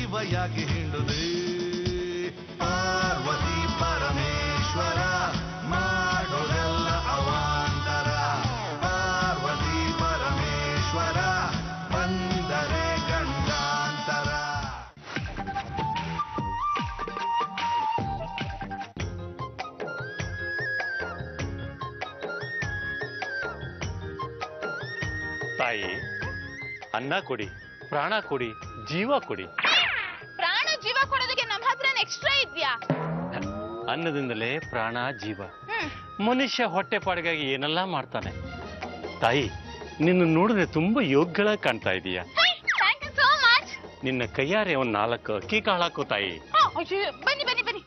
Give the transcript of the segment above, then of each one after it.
ಜೀವಯಾಗಿ ಹಿಂಡುದೆ ಪಾರ್ವತಿ ಪರಮೇಶ್ವರ ಮಾಡೋದೆಲ್ಲ ಅವಾಂತರ ಪಾರ್ವತಿ ಪರಮೇಶ್ವರ ಬಂದರೆ ಗಂಡಾಂತರ ತಾಯಿ ಅನ್ನ ಕೊಡಿ ಪ್ರಾಣ ಕೊಡಿ ಜೀವ ಕೊಡಿ ಪ್ರಾಣ ಜೀವ ಕೊಡೋದಕ್ಕೆ ನಮ್ಮ ಹತ್ರ ಎಕ್ಸ್ಟ್ರಾ ಇದ್ಯಾ ಅನ್ನದಿಂದಲೇ ಪ್ರಾಣ ಜೀವ ಹ್ಮ್ ಮನುಷ್ಯ ಹೊಟ್ಟೆಪಾಡಿಗಾಗಿ ಏನೆಲ್ಲ ಮಾಡ್ತಾನೆ ತಾಯಿ ನಿನ್ನ ನೋಡಿದ್ರೆ ತುಂಬಾ ಯೋಗ್ಯಳಾಗಿ ಕಾಣ್ತಾ ಇದೀಯ ಥ್ಯಾಂಕ್ ಯು ಸೋ ಮಚ್ ನಿನ್ನ ಕೈಯಾರೆ ಒಂದ್ ನಾಲ್ಕು ಅಕ್ಕಿ ಕಾಳಾಕು ತಾಯಿ ಬನ್ನಿ ಬನ್ನಿ ಬನ್ನಿ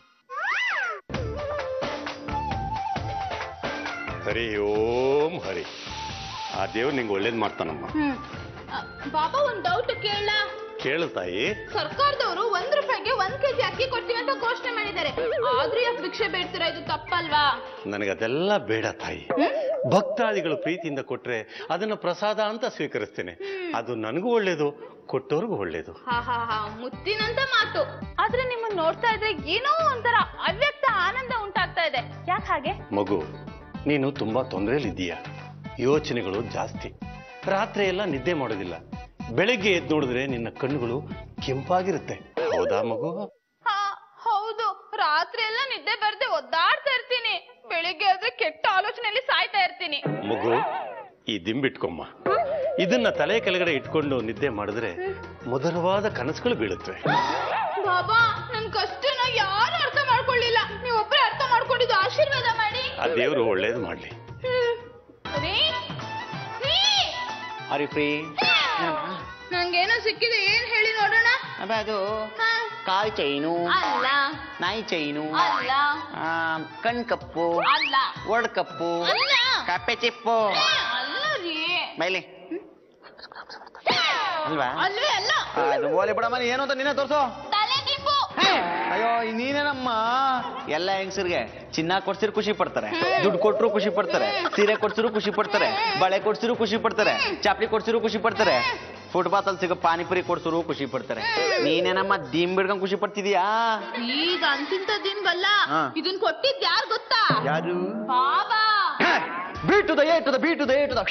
ಹರಿ ಓಂ ಹರಿ ಆ ದೇವ್ರು ನಿಂಗೆ ಒಳ್ಳೇದ್ ಮಾಡ್ತಾನಮ್ಮ ಹ್ಮ್ ಅ, ಬಾಬಾ ಒಂದ್ ಡೌಟ್ ಕೇಳ ಕೇಳು ತಾಯಿ ಸರ್ಕಾರದವರು ಒಂದ್ ರೂಪಾಯಿಗೆ ಒಂದ್ ಕೆಜಿ ಅಕ್ಕಿ ಕೊಡ್ತೀವಿ ಅಂತ ಘೋಷಣೆ ಮಾಡಿದ್ದಾರೆ ಆದ್ರೂ ಯಾಕೆ ಭಿಕ್ಷೆ ಬೇಡ್ತೀರಾ ಇದು ತಪ್ಪಲ್ವಾ ನನಗದೆಲ್ಲ ಬೇಡ ತಾಯಿ ಭಕ್ತಾದಿಗಳು ಪ್ರೀತಿಯಿಂದ ಕೊಟ್ರೆ ಅದನ್ನ ಪ್ರಸಾದ ಅಂತ ಸ್ವೀಕರಿಸ್ತೇನೆ ಅದು ನನಗೂ ಒಳ್ಳೇದು ಕೊಟ್ಟವ್ರಿಗೂ ಒಳ್ಳೇದು ಹಾ ಹಾ ಹಾ ಮುತ್ತಿನಂತ ಮಾತು ಆದ್ರೆ ನಿಮ್ಮನ್ನ ನೋಡ್ತಾ ಇದ್ರೆ ಏನೋ ಒಂಥರ ಅವ್ಯಕ್ತ ಆನಂದ ಉಂಟಾಗ್ತಾ ಇದೆ ಯಾಕೆ ಹಾಗೆ ಮಗು ನೀನು ತುಂಬಾ ತೊಂದರೆಯಲ್ಲಿದ್ದೀಯ ಯೋಚನೆಗಳು ಜಾಸ್ತಿ ರಾತ್ರಿ ಎಲ್ಲ ನಿದ್ದೆ ಮಾಡೋದಿಲ್ಲ ಬೆಳಗ್ಗೆ ಎದ್ದು ನೋಡಿದ್ರೆ ನಿನ್ನ ಕಣ್ಣುಗಳು ಕೆಂಪಾಗಿರುತ್ತೆ ಹೌದಾ ಮಗು ಹಾ ಹೌದು ರಾತ್ರಿ ಎಲ್ಲ ನಿದ್ದೆ ಬರ್ದೆ ಒದ್ದಾಡ್ತಾ ಇರ್ತೀನಿ ಬೆಳಿಗ್ಗೆ ಆದ್ರೆ ಕೆಟ್ಟ ಆಲೋಚನೆಯಲ್ಲಿ ಸಾಯ್ತಾ ಇರ್ತೀನಿ ಮಗು ಈ ದಿಂಬಿಟ್ಕೊಮ್ಮ ಇದನ್ನ ತಲೆ ಕೆಳಗಡೆ ಇಟ್ಕೊಂಡು ನಿದ್ದೆ ಮಾಡಿದ್ರೆ ಮಧುರವಾದ ಕನಸುಗಳು ಬೀಳುತ್ತವೆ ಬಾಬಾ ನನ್ ಕಷ್ಟನ ಯಾರು ಅರ್ಥ ಮಾಡ್ಕೊಳ್ಳಿಲ್ಲ ನೀವೊಬ್ಬರೇ ಅರ್ಥ ಮಾಡ್ಕೊಂಡಿದ್ದು ಆಶೀರ್ವಾದ ಮಾಡಿ ಆ ದೇವರು ಒಳ್ಳೇದು ಮಾಡ್ಲಿ ಹ್ಮ್. ರೀ? ರೀ? ಆರ್ ಯು ಫ್ರೀ ನಂಗೇನೋ ಸಿಕ್ಕಿದೆ ಏನ್ ಹೇಳಿ ನೋಡೋಣ ಅಬ್ಬ ಅದು ಹಾ. ಕಾಲ್ ಚೈನು ಅಲ್ಲ ನಾಯಿ ಚೈನು ಅಲ್ಲ ಆ, ಕಣ್ ಕಪ್ಪು ಅಲ್ಲ ಒಡ್ ಕಪ್ಪು ಅಲ್ಲ ಕಪ್ಪೆ ಚಿಪ್ಪು ಅಲ್ಲ ರೀ ಬೈಲಿ ಅಲ್ವಾ ಅಲ್ವೇ ಅಲ್ಲ ಆ, ಅದು ಓಲಿ ಬಿಡಮ್ಮ ನೀನ್ ಏನು ಅಂತ ನೀನೇ ತೋರ್ಸು ತಲೆ ದಿಂಬು ಅಯ್ಯೋ ನೀನೇನಮ್ಮ ಎಲ್ಲ ಹೆಂಗಸರಿಗೆ ಚಿನ್ನ ಕೊಡ್ಸಿರು ಖುಷಿ ಪಡ್ತಾರೆ ದುಡ್ಡು ಕೊಟ್ರು ಖುಷಿ ಪಡ್ತಾರೆ ಸೀರೆ ಕೊಡ್ಸಿರು ಖುಷಿ ಪಡ್ತಾರೆ ಬಳೆ ಕೊಡ್ಸಿರು ಖುಷಿ ಪಡ್ತಾರೆ ಚಾಪ್ಲಿ ಕೊಡ್ಸಿರು ಖುಷಿ ಪಡ್ತಾರೆ ಫುಟ್ಪಾತ್ ಅಲ್ಲಿ ಸಿಗೋ ಪಾನಿಪುರಿ ಕೊಡ್ಸಿರು ಖುಷಿ ಪಡ್ತಾರೆ ನೀನೇನಮ್ಮ ದಿಂಬ್ ಬಿಡ್ಕೊಂಡ್ ಖುಷಿ ಪಡ್ತಿದೀಯಾ ಈಗ ಅಂತಿಂತ ದಿಂಬಲ್ಲ ಹಾ. ಇದನ್ ಕೊಟ್ಟಿದ್ ಯಾರ್ ಗೊತ್ತಾ ಯಾರು ಬಾಬಾ ಬೀಟು ದ ಏಟು ದ ಬೀಟು ದ ಏಟು ದ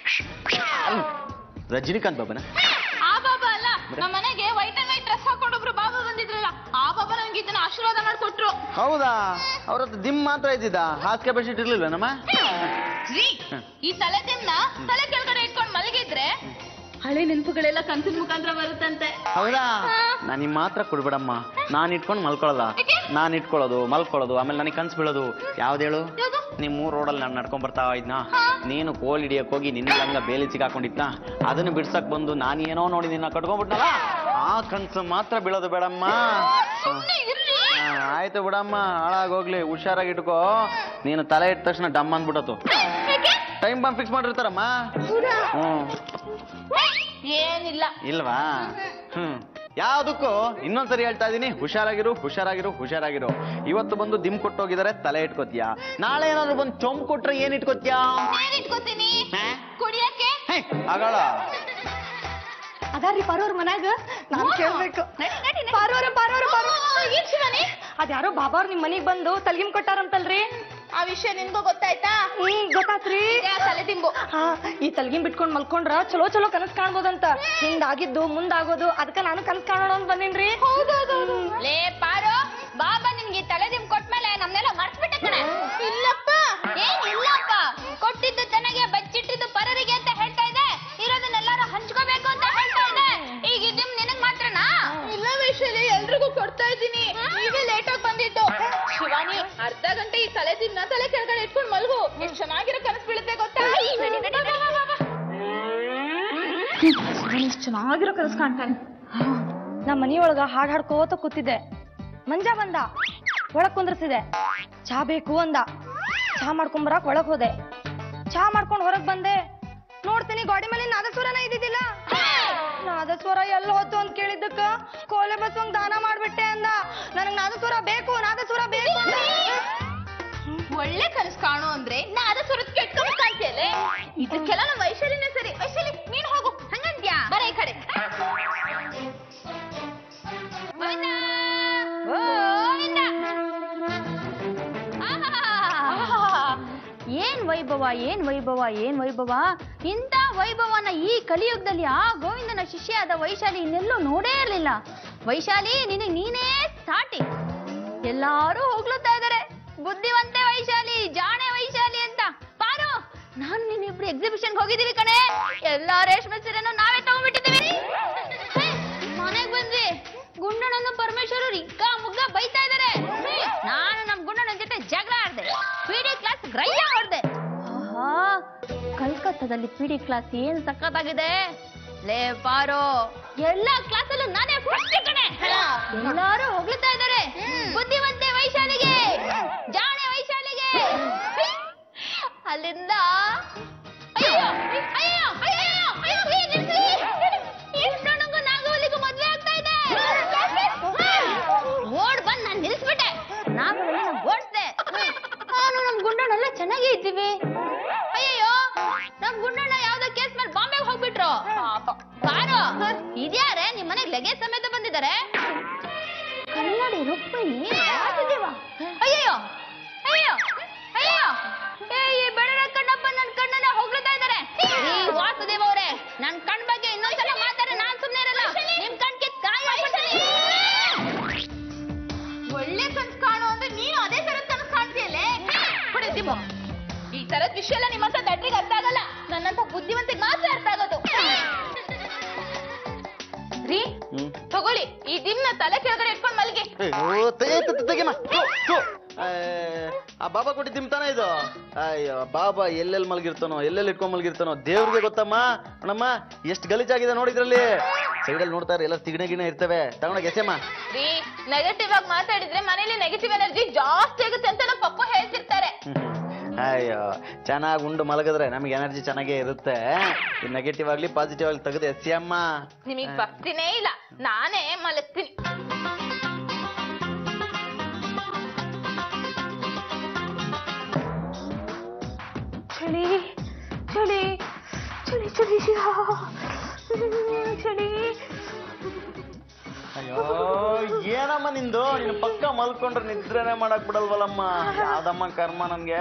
ರಜನಿಕಾಂತ್ ಬಾಬನ ಆ ಬಾಬಾ ಅಲ್ಲ ನಮ್ಮ ಮನೆಗೆ ವೈಟ್ ಅಂಡ್ ವೈಟ್ ಡ್ರೆಸ್ ಹಾಕೊಂಡೊಬ್ರು ಬಾಬಾ ಬಂದಿದ್ರಲ್ಲ ಆ ಬಾಬಾ ನಂಗೆ ಇದನ್ನ ಆಶೀರ್ವಾದ ಮಾಡ್ಕೊಟ್ರು ಹೌದಾ ಅವ್ರ ಹತ್ರ ದಿಮ್ ಮಾತ್ರ ಇದ್ದಿದ್ದ ಹಾಸಿಗೆ ಬೆಡ್ಶೀಟ್ ಇರ್ಲಿಲ್ವ ನಮ್ಮ ರೀ ಈ ತಲೆ ದಿಮ್ನ ತಲೆ ಕೆಳಗಡೆ ಇಟ್ಕೊಂಡ್ ಮಲಗಿದ್ರೆ ಹಳೆ ನೆನಪುಗಳೆಲ್ಲ ಕನ್ಸಿನ ಮುಖಾಂತರ ಬರುತ್ತಂತೆ ಹೌದಾ ಹಾ. ನನಗೆ ಮಾತ್ರ ಕೊಡ್ಬೇಡಮ್ಮ ನಾನ್ ಇಟ್ಕೊಂಡು ಮಲ್ಕೊಳ್ಳಲ್ಲ ಯಾಕೆ? ನಾನ್ ಇಟ್ಕೊಳ್ಳೋದು ಮಲ್ಕೊಳ್ಳೋದು ಆಮೇಲೆ ನನಗೆ ಕನ್ಸು ಬೀಳೋದು ಯಾವ್ದು ಹೇಳು ಯಾವ್ದು? ನಿಮ್ ಮೂರ್ ರೋಡಲ್ಲಿ ನಾನು ನಡ್ಕೊಂಡ್ ಬರ್ತಾ ಇದ್ನ ಹಾ. ನೀನು ಕೋಲ್ ಹಿಡಿಯಕ್ ಹೋಗಿ ನಿನ್ನ ಹಂಗ ಬೇಲಿ ಸಿಗಾಕೊಂಡಿದ್ನ ಅದನ್ನ ಬಿಡ್ಸಕ್ ಬಂದು ನಾನು ಏನೋ ನೋಡಿ ನಿನ್ನ ಕಟ್ಕೊಂಡ್ಬಿಟ್ನಲ್ಲ ಆ ಕನ್ಸು ಮಾತ್ರ ಬೀಳೋದು ಬೇಡಮ್ಮ ಸುಮ್ನೆ ಇರ್ರಿ ಹಾ, ಆಯ್ತು ಬಿಡಮ್ಮ ಹಾಳಾಗೋಗ್ಲಿ ಹುಷಾರಾಗಿ ಇಟ್ಕೋ ನೀನು ತಲೆ ಇಟ್ಟ ತಕ್ಷಣ ಡಮ್ ಅಂದ್ಬಿಡತ್ತು ಯಾಕೆ? ಟೈಮ್ ಬಾಂಬ್ ಫಿಕ್ಸ್ ಮಾಡಿರ್ತಾರಮ್ಮ ಹೌದಾ? ಹ್ಮ್ ಏನಿಲ್ಲ ಇಲ್ವಾ ಹ್ಮ್ ಯಾವ್ದಕ್ಕೂ ಇನ್ನೊಂದ್ಸರಿ ಹೇಳ್ತಾ ಇದೀನಿ ಹುಷಾರಾಗಿರು ಹುಷಾರಾಗಿರು ಹುಷಾರಾಗಿರು ಇವತ್ತು ಬಂದು ದಿಮ್ ಕೊಟ್ಟೋಗಿದಾರೆ ತಲೆ ಇಟ್ಕೋತೀಯ ನಾಳೆ ಏನಾದ್ರು ಬಂದು ಚೊಂಬ್ ಕೊಟ್ರೆ ಏನ್ ಇಟ್ಕೋತೀಯ ಏನ್ ಇಟ್ಕೋತೀನಿ ಹಾ? ಕುಡಿಯಕ್ಕೆ ಹೇ, ಆಗಳ ಅದಾರ್ರಿ ಪಾರೋರ್ ಮನ್ಯಾಗ ನಾನ್ ಕೇಳ್ಬೇಕು ನಡಿ, ನಡಿ, ನಡಿ. ಪಾರೋರ ಪಾರೋರ ಪಾರೋರ ಓ, ಏನ್ ಶಿವಾನಿ ಅದ್ಯಾರೋ ಬಾಬಾವ್ರ ನಿಮ್ ಮನಿಗ್ ಬಂದು ತಲ್ಗಿಮ್ ಕೊಟ್ಟಾರಂತಲ್ರಿ ಆ ವಿಷಯ ನಿನ್ಗೂ ಗೊತ್ತಾಯ್ತಾ ಹ್ಮ್ ಗೊತ್ತಾತ್ರಿ ಇದೇ ಆ ತಲೆ ದಿಂಬು ಹಾ ಈ ತಲ್ಗಿಮ್ ಬಿಟ್ಕೊಂಡ್ ಮಲ್ಕೊಂಡ್ರ ಚಲೋ ಚಲೋ ಕನಸ್ ಕಾಣ್ಬೋದಂತ ಹಿಂದಾಗಿದ್ದು ಮುಂದಾಗೋದು ಅದಕ್ಕ ನಾನು ಕನಸ್ ಕಾಣೋಣ ಅಂತ ಬಂದೇನ್ರಿ ಲೇ ಪಾರು ಬಾಬಾ ನಿನ್ಗೆ ಈ ತಲೆ ದಿಂಬು ಕೊಟ್ಮೇಲೆ ನಮ್ನೆಲ್ಲ ಮರ್ತ್ಬಿಟ್ಟೆ ಕಣೆ ಇಲ್ಲಪ್ಪ ಏನ್ ಇಲ್ಲಪ್ಪ ಕೊಟ್ಟಿದ್ದು ತನಗೆ ಬಚ್ಚಿಟ್ಟಿದ್ದು ಪರರಿಗೆ ಅಂತ ಹೇಳ್ತಾ ಇದೆ ಇರೋದನ್ನೆಲ್ಲಾರು ಹಂಚ್ಕೋಬೇಕು ಅಂತ ಹೇಳ್ತಾ ಇದೆ ಈಗ ಈ ದಿಂಬು ನಿನಗ್ ಮಾತ್ರನಾ ಇಲ್ಲ ವೈಶಾಲಿ ಎಲ್ರಿಗೂ ಕೊಡ್ತಾ ಇದ್ದೀನಿ ನೀವೇ ಲೇಟ್ ಆಗಿ ಬಂದಿದ್ದು ಶಿವಾನಿ ಅರ್ಧ ಗಂಟೆ ಈ ತಲೆ ದಿಂಬನ ತಲೆ ಕೆಳಗಡೆ ಇಟ್ಕೊಂಡು ಮಲ್ಗು ಎಷ್ಟ್ ಚೆನ್ನಾಗಿರೋ ಕನಸು ಬೀಳುತ್ತೆ ಗೊತ್ತಾ ಚೆನ್ನಾಗಿರೋ ಕನಸು ಕಾಣ್ತಾನೆ ನಮ್ ಮನಿಯೊಳಗ ಹಾಡ್ ಹಾಡ್ಕೋತ ಕೂತಿದ್ದೆ ಮಂಜ ಬಂದ ಒಳಗ್ ಕುಂದ್ರಸಿದೆ ಚಾ ಬೇಕು ಅಂದ ಚಾ ಮಾಡ್ಕೊಂಡ್ ಬರಾಕ್ ಒಳಗ್ ಹೋದೆ ಚಾ ಮಾಡ್ಕೊಂಡ್ ಹೊರಗ್ ಬಂದೆ ನೋಡ್ತೀನಿ ಗಾಡಿ ಮೇಲೆ ನಾದಸ್ವರನ ಇದ್ದಿದ್ದಿಲ್ಲ ನಾದಸ್ವರ ಎಲ್ಲ ಹೋತು ಅಂತ ಕೇಳಿದ್ದಕ್ಕ ಕೋಲೆ ಬಸ್ವಂಗ್ ದಾನ ಮಾಡ್ಬಿಟ್ಟೆ ಅಂದ ನನಗ್ ನಾದಸ್ವರ ಬೇಕು ನಾದಸ್ವರ ಬೇಕು ಅಂದ. ಒಳ್ಳೆ ಕನಸು ಕಾಣು ಅಂದ್ರೆ ನಾದ ಸುರತ್ ಕೆಟ್ಕೊಂಡು ಕಾಣ್ತಿಯಲ್ಲೇ ಇದಕ್ಕೆಲ್ಲ ನಮ್ಮ ವೈಶಾಲಿನೇ ಸರಿ ವೈಶಾಲಿ ನೀನ್ ಹೋಗು ಹಂಗಂತ್ಯಾ ಬರ ಈ ಕಡೆ ವೈಭವ ಏನ್ ವೈಭವ ಏನ್ ವೈಭವ ಇಂಥ ವೈಭವನ ಈ ಕಲಿಯುಗದಲ್ಲಿ ಆ ಗೋವಿಂದನ ಶಿಷ್ಯಾದ ವೈಶಾಲಿ ಇನ್ನೆಲ್ಲೂ ನೋಡೇ ಇರಲಿಲ್ಲ ವೈಶಾಲಿ ನಿನಗೆ ನೀನೇ ಸಾಟಿ ಎಲ್ಲಾರು ಹೋಗ್ಲುತ್ತಾ ಇದಾರೆ ಬುದ್ಧಿವಂತೆ ವೈಶಾಲಿ ಜಾಣೆ ವೈಶಾಲಿ ಅಂತ ಪಾರು ನಾನು ನೀನಿಬ್ರು ಎಕ್ಸಿಬಿಷನ್ ಹೋಗಿದೀವಿ ಕಣೆ ಎಲ್ಲಾ ರೇಷ್ಮೆ ಸೀರೆನೂ ನಾವೇ ತಗೊಂಡ್ಬಿಟ್ಟಿದ್ದೀವಿ ಮನೆಗ್ ಬಂದ್ವಿ ಗುಂಡಣ್ಣನ ಪರಮೇಶ್ವರರು ಇಗ್ಗ ಮುಗ್ಗ ಬೈತಾ ಇದಾರೆ ನಾನು ನಮ್ ಗುಂಡಣ್ಣನ ಜೊತೆ ಜಗಳ ಆಡ್ದೆ ಪಿಡಿ ಕ್ಲಾಸ್ ಗ್ರಹ್ಯ ಹೊಡ್ದೆ ಆಹಾ ಕಲ್ಕತ್ತಾದಲ್ಲಿ ಪಿಡಿ ಕ್ಲಾಸ್ ಏನ್ ಸಖತ್ತಾಗಿದೆ ಲೇ ಪಾರೋ ಎಲ್ಲಾ ಕ್ಲಾಸಲ್ಲೂ ನಾನೇ ಫಸ್ಟ್ ಕಣೆ ಎಲ್ಲಾರು ಹೊಗಳ್ತಾ ಇದಾರೆ ಬುದ್ಧಿವಂತೆ ವೈಶಾಲಿಗೆ ಜಾಣೆ ವೈಶಾಲಿಗೆ ಅಲ್ಲಿಂದ ಅಯ್ಯೋ ಅಯ್ಯೋ ಅಯ್ಯೋ ಅಯ್ಯೋ ರೀ, ನಿಲ್ಸಿ. ಕೃಷ್ಣನಿಗೂ ನಾಗವಲ್ಲಿಗೂ ಮದ್ವೆ ಆಗ್ತಾ ಇದೆ ಓಡ್ ಬಂದ್ ನಾನ್ ನಿಲ್ಸ್ಬಿಟ್ಟೆ ನಾಗವಲ್ಲಿ ಓಡಿಸ್ದೆ ನಾನು ನಮ್ ಗುಂಡಣ್ಣೆಲ್ಲ ಚೆನ್ನಾಗೇ ಇದ್ದೀವಿ ಅಯ್ಯಯ್ಯೋ ನಮ್ ಗುಂಡಣ್ಣ ಯಾವ್ದೋ ಕೇಸ್ ಮೇಲೆ ಬಾಂಬೆಗೆ ಹೋಗ್ಬಿಟ್ರು ಪಾಪ. ಬಾರೋ ಇದ್ಯಾರೆ ನಿಮ್ ಮನೆಗ್ ಲಗೇಜ್ ಸಮೇತ ಬಂದಿದ್ದಾರೆ ಕನ್ನಡಿ ರುಕ್ಮಿಣಿ ವಾಸುದೇವ ಅಯ್ಯಯ್ಯೋ ಅಯ್ಯೋ ಅಯ್ಯೋ ಏ ಈ ಬೆಳರ ಕಣ್ಣಪ್ಪ ನನ್ ಕಣ್ಣನ್ನ ಹೊಗಳ್ತಾ ಇದ್ದಾರೆ ಈ ವಾಸುದೇವ ಅವರೇ ನನ್ ಕಣ್ ಬಗ್ಗೆ ಇನ್ನೊಂದ್ಸಲ ಮಾತಾಡ ನಾನ್ ಸುಮ್ನೆ ಇರಲ್ಲ ನಿಮ್ ಕಣ್ಗೆ ಕಾಯಿ ಹಾಕ್ಬಿಡ್ತೀನಿ. ಒಳ್ಳೆ ಕನ್ಸ್ ಕಾಣು ಅಂದ್ರೆ ನೀನು ಅದೇ ತರದ್ ಕನಸು ಕಾಣ್ತೀಯಲ್ಲೇ ಹೊಡಿತೀಮೋ ಈ ತರದ್ ವಿಷಯ ಎಲ್ಲ ನಿಮ್ಮಂತ ದಡ್ರಿಗೆ ಅರ್ಥ ಆಗಲ್ಲ ನನ್ನಂತ ಬುದ್ಧಿವಂತಿಗೆ ಮಾತ್ರ ಅರ್ಥ ಆಗೋದು ರೀ ಹ್ಮ್ ತಗೊಳ್ಳಿ ಈ ದಿನ ತಲೆ ಕೆಳಗಡೆ ಇಟ್ಕೊಂಡ್ ಮಲ್ಗಿ ಅಯ್ಯೋ, ತೆಗೆ- ತೆಗೆ- ತೆಗೆಮ್ಮ. ಥು, ಥು. ಏ, ಆ ಬಾಬಾ ಕೊಟ್ಟಿ ತಿಂತಾನೆ ಇದು ಅಯ್ಯೋ ಬಾಬಾ ಎಲ್ಲೆಲ್ಲಿ ಮಲಗಿರ್ತಾನೋ ಎಲ್ಲೆಲ್ಲಿ ಇಟ್ಕೊಂಡ್ ಮಲಗಿರ್ತಾನೋ ದೇವ್ರಿಗೆ ಗೊತ್ತಮ್ಮ ಅಣ್ಣಮ್ಮ ಎಷ್ಟು ಗಲೀಜಾಗಿದೆ ನೋಡಿದ್ರಲ್ಲಿ ಸೈಡಲ್ಲಿ ನೋಡ್ತಾರೆ ಎಲ್ಲ ತಿಗಣೆ ಗಿಣೆ ಇರ್ತವೆ ತಗೊಂಡೋಗಿ ಎಸೆಮ್ಮ ರೀ ನೆಗೆಟಿವ್ ಆಗಿ ಮಾತಾಡಿದ್ರೆ ಮನೇಲಿ ನೆಗೆಟಿವ್ ಎನರ್ಜಿ ಜಾಸ್ತಿ ಆಗುತ್ತೆ ಅಂತ ನಮ್ಮ ಪಪ್ಪ ಹೇಳ್ತಿರ್ತಾರೆ ಅಯ್ಯೋ ಚೆನ್ನಾಗಿ ಉಂಡು ಮಲಗಿದ್ರೆ ನಮಗೆ ಎನರ್ಜಿ ಚೆನ್ನಾಗೇ ಇರುತ್ತೆ ಈ ನೆಗೆಟಿವ್ ಆಗ್ಲಿ ಪಾಸಿಟಿವ್ ಆಗ್ಲಿ ತೆಗೆದು ಎಸೆಯಮ್ಮ ನಿಮಗ್ ಭಕ್ತಿನೇ ಇಲ್ಲ ನಾನೇ ಮಲಗ್ತೀನಿ ಚಳಿ ಚಳಿ ಚಳಿ ಚಳಿ ಚಳಿ ಅಯ್ಯೋ ಏನಮ್ಮ ನಿಂದು ನೀನು ಪಕ್ಕ ಮಲ್ಕೊಂಡ್ರೆ ನಿದ್ರೆನೆ ಮಾಡಕ್ ಬಿಡಲ್ವಲ್ಲಮ್ಮ ಯಾವ್ದಮ್ಮ ಕರ್ಮ ನನ್ಗೆ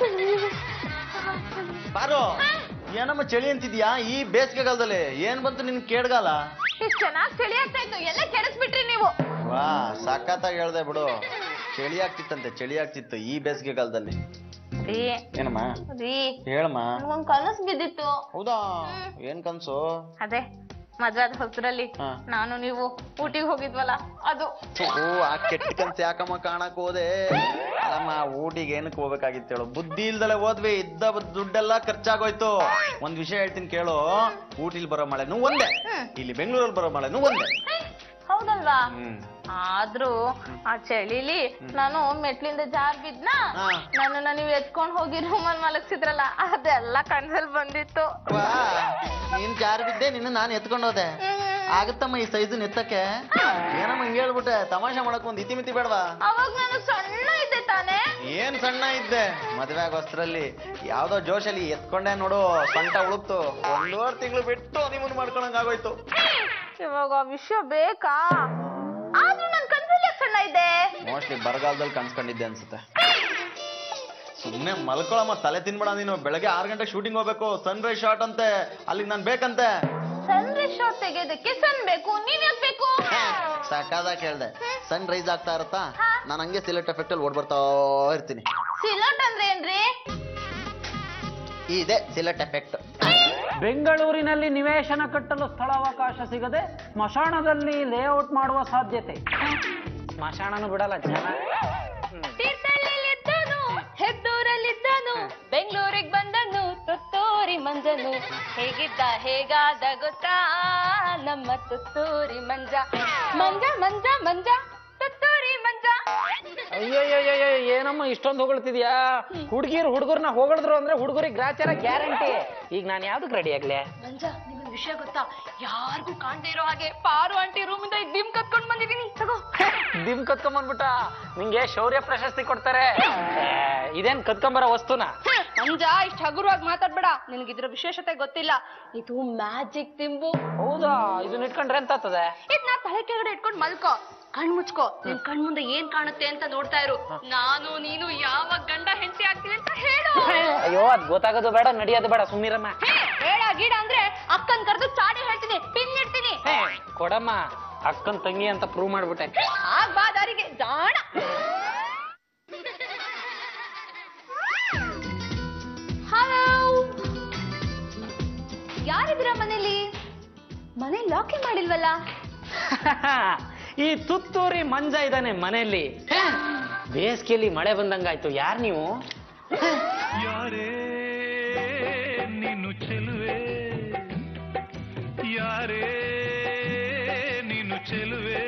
ಬಾರು ಏನಮ್ಮ ಚಳಿ ಅಂತಿದ್ಯಾ ಈ ಬೇಸಿಗೆಗಾಲದಲ್ಲಿ ಏನ್ ಬಂತು ನಿನ್ ಕೇಡ್ಗಾಲ ಇಷ್ಟು ಚೆನ್ನಾಗಿ ಚಳಿ ಆಗ್ತಾ ಇತ್ತು ಎಲ್ಲ ಕೆಡಿಸ್ಬಿಟ್ರಿ ನೀವು ವಾ ಸಖತ್ತಾಗಿ ಹೇಳ್ದೆ ಬಿಡು ಚಳಿ ಆಗ್ತಿತ್ತಂತೆ ಚಳಿ ಆಗ್ತಿತ್ತು ಈ ಬೇಸಿಗೆಗಾಲದಲ್ಲಿ ರೀ ಏನಮ್ಮ ರೀ ಹೇಳಮ್ಮ ನಂಗೊಂದ್ ಕನಸು ಬಿದ್ದಿತ್ತು ಹೌದಾ ಏನ್ ಕನ್ಸು ಅದೇ ಮದ್ವೆ ಆದ ಹೊಸರಲ್ಲಿ ಹಾ. ನಾನು ನೀವು ಊಟಿಗೆ ಹೋಗಿದ್ವಲ್ಲ ಅದು ಓ ಆ ಕೆಟ್ಟ ಕನ್ಸು ಯಾಕಮ್ಮ ಕಾಣಕ್ ಹೋದೆ ಅಲ್ಲಮ್ಮ ಊಟಿಗೆ ಏನಕ್ಕೆ ಹೋಗ್ಬೇಕಾಗಿತ್ತು ಹೇಳು ಬುದ್ಧಿ ಇಲ್ದಲೆ ಹೋದ್ವಿ ಇದ್ದ ಬ- ದುಡ್ಡೆಲ್ಲ ಖರ್ಚಾಗೋಯ್ತು ಒಂದ್ ವಿಷಯ ಹೇಳ್ತೀನಿ ಕೇಳು ಊಟಿಲಿ ಬರೋ ಮಳೆನೂ ಒಂದೇ ಇಲ್ಲಿ ಬೆಂಗಳೂರಲ್ಲಿ ಬರೋ ಮಳೆನೂ ಒಂದೇ ಹೌದಲ್ವಾ ಹ್ಮ್ ಆದ್ರೂ ಆ ಚಳಿಲಿ ನಾನು ಮೆಟ್ಲಿಂದ ಜಾರ್ ಬಿದ್ನ ಹಾ. ನನ್ನನ್ನ ನೀವು ಎತ್ಕೊಂಡ್ ಹೋಗಿ ರೂಮಲ್ಲಿ ಮಲಗ್ಸಿದ್ರಲ್ಲ ಅದೆಲ್ಲ ಕಣ್ಸಲ್ ಬಂದಿತ್ತು ವಾ ನೀನ್ ಜಾರಿ ಬಿದ್ದೆ ನಿನ್ನ ನಾನು ಎತ್ಕೊಂಡೋದೆ ಆಗತ್ತಮ್ಮ ಈ ಸೈಜ್ ಎತ್ತಕ್ಕೆ ಏನಮ್ಮ ಹಿಂಗ್ ಹೇಳ್ಬಿಟ್ಟೆ ತಮಾಷೆ ಮಾಡಕ್ ಒಂದ್ ಇತಿಮಿತಿ ಬೇಡವಾ ಅವಾಗ ನಾನು ಸಣ್ಣ ಇದ್ದೆ ತಾನೇ ಏನ್ ಸಣ್ಣ ಇದ್ದೆ ಮದ್ವೆ ಆಗೋಷ್ಟ್ರಲ್ಲಿ ಯಾವ್ದೋ ಜೋಶಲ್ಲಿ ಎತ್ಕೊಂಡೆ ನೋಡು ಸೊಂಟ ಉಳುಕ್ತು ಒಂದೂವರೆ ತಿಂಗಳು ಬಿಟ್ಟು ನಿಮ್ಮನ್ ಮಾಡ್ಕೊಳಂಗ್ ಆಗೋಯ್ತು ಇವಾಗ ಆ ವಿಷಯ ಬೇಕಾ ಆದ್ರೂ ನನ್ ಕನ್ಸಲ್ಲಿ ಯಾಕ್ ಸಣ್ಣ ಇದ್ದೆ ಮೋಸ್ಟ್ಲಿ ಬರಗಾಲದಲ್ಲಿ ಕನ್ಸ್ಕೊಂಡಿದ್ದೆ ಅನ್ಸುತ್ತೆ ಸುಮ್ನೆ ಮಲ್ಕೊಳಮ್ಮ ತಲೆ ತಿನ್ಬೇಡ ನೀನು ಬೆಳಗ್ಗೆ ಆರು ಗಂಟೆಗೆ ಶೂಟಿಂಗ್ ಹೋಗ್ಬೇಕು ಸನ್ ರೈಸ್ ಶಾಟ್ ಅಂತೆ ಅಲ್ಲಿಗೆ ನಾನ್ ಬೇಕಂತೆ ಸನ್ರೈಸ್ ಶಾಟ್ ತೆಗೆಯೋದಕ್ಕೆ ಸನ್ ಬೇಕು ನೀವ್ ಯಾಕ್ ಬೇಕು ಸಾಕಾದಾಗ ಕೇಳ್ದೆ ಸನ್ ರೈಸ್ ಆಗ್ತಾ ಇರತ್ತಾ ನಾನು ಹಂಗೆ ಸಿಲೆಟ್ ಎಫೆಕ್ಟ್ ಅಲ್ಲಿ ಓಡ್ ಬರ್ತಾ ಇರ್ತೀನಿ ಸಿಲೋಟ್ ಅಂದ್ರೆ ಏನ್ರಿ ಇದೆ ಸಿಲೆಟ್ ಎಫೆಕ್ಟ್ ಬೆಂಗಳೂರಿನಲ್ಲಿ ನಿವೇಶನ ಕಟ್ಟಲು ಸ್ಥಳಾವಕಾಶ ಸಿಗದೆ ಸ್ಮಶಾನದಲ್ಲಿ ಲೇಔಟ್ ಮಾಡುವ ಸಾಧ್ಯತೆ ಸ್ಮಶಾನನು ಬಿಡಲ್ಲ ಜನ ತೀರ್ಥಹಳ್ಳಿಲಿದ್ದನು ಹೆದ್ದೂರಲ್ಲಿದ್ದನು ಬೆಂಗಳೂರಿಗೆ ಬಂದನು ತುತ್ತೂರಿ ಮಂಜನು ಹೇಗಿದ್ದ ಹೇಗಾದ ಗೊತ್ತಾ ನಮ್ಮ ತುತ್ತೂರಿ ಮಂಜ ಮಂಜ ಮಂಜ ಮಂಜ ತುತ್ತೂರಿ ಮಂಜ ಅಯ್ಯಯ್ಯಯ್ಯಯ್ಯ ಏನಮ್ಮ ಇಷ್ಟೊಂದು ಹೊಗಳ್ತಿದ್ಯಾ ಹುಡುಗಿರು ಹುಡುಗರ್ನ ಹೊಗಳಿದ್ರು ಅಂದ್ರೆ ಹುಡುಗರಿಗೆ ಗ್ರಾಚಾರ ಗ್ಯಾರಂಟಿ ಈಗ ನಾನು ಯಾವ್ದಕ್ ರೆಡಿ ಆಗ್ಲೆ ಮಂಜ ನಿಮಗೆ ವಿಷಯ ಗೊತ್ತಾ ಯಾರಿಗೂ ಕಾಣ್ದೇ ಇರೋ ಹಾಗೆ ಪಾರು ಆಂಟಿ ರೂಮಿಂದ ದಿಮ್ ಕತ್ಕೊಂಡ್ ಬಂದಿದೀನಿ ತಗೋ ದಿಮ್ ಕತ್ಕೊಂಬಂದ್ಬಿಟ್ಟ ನಿಂಗೆ ಶೌರ್ಯ ಪ್ರಶಸ್ತಿ ಕೊಡ್ತಾರೆ ಏ, ಇದೇನ್ ಕತ್ಕೊಂಬರೋ ವಸ್ತುನ ಮಂಜ ಇಷ್ಟ ಹಗುರವಾಗಿ ಮಾತಾಡ್ಬೇಡ ನಿನಗಿದ್ರ ವಿಶೇಷತೆ ಗೊತ್ತಿಲ್ಲ ಇದು ಮ್ಯಾಜಿಕ್ ದಿಂಬು ಹೌದಾ ಇದನ್ನ ಇಟ್ಕೊಂಡ್ರೆ ಎಂತ ಆಗ್ತದೆ ಇದ್ ನಾ ತಲೆ ಕೆಳಗಡೆ ಇಟ್ಕೊಂಡ್ ಮಲ್ಕೋ ಕಣ್ ಮುಚ್ಕೋ ನಿನ್ ಕಣ್ ಮುಂದೆ ಏನ್ ಕಾಣುತ್ತೆ ಅಂತ ನೋಡ್ತಾ ಇರು ನಾನು ನೀನು ಯಾವಾಗ ಗಂಡ ಹೆಂಡತಿ ಆಗ್ತೀವಿ ಅಂತ ಹೇಳು ಅಯ್ಯೋ ಅದ್ ಗೊತ್ತಾಗೋದು ಬೇಡ ನಡಿಯೋದು ಬೇಡ ಸುಮ್ಮನಿರಮ್ಮ ಹೇ, ಹೇಳ ಗೀಡ ಅಂದ್ರೆ ಅಕ್ಕನ್ ಕರೆದು ಚಾಡಿ ಹೇಳ್ತೀನಿ ಪಿನ್ ಇಡ್ತೀನಿ ಹೇ, ಕೊಡಮ್ಮ ಅಕ್ಕನ್ ತಂಗಿ ಅಂತ ಪ್ರೂವ್ ಮಾಡ್ಬಿಟ್ಟೆ ಆಗ್ ಬಾ ದಾರಿಗೆ ಜಾಣ ಹಲೋ ಯಾರಿದ್ದೀರಾ ಮನೇಲಿ ಮನೆ ಲಾಕೇ ಮಾಡಿಲ್ವಲ್ಲ ಈ ತುತ್ತೂರಿ ಮಂಜ ಇದ್ದಾನೆ ಮನೆಯಲ್ಲಿ ಬೇಸಿಗೆಯಲ್ಲಿ ಮಳೆ ಬಂದಂಗಾಯ್ತು ಯಾರ್ ನೀವು ಯಾರೇ ನೀನು ಚೆಲುವೆ ಯಾರೇ ನೀನು ಚೆಲುವೆ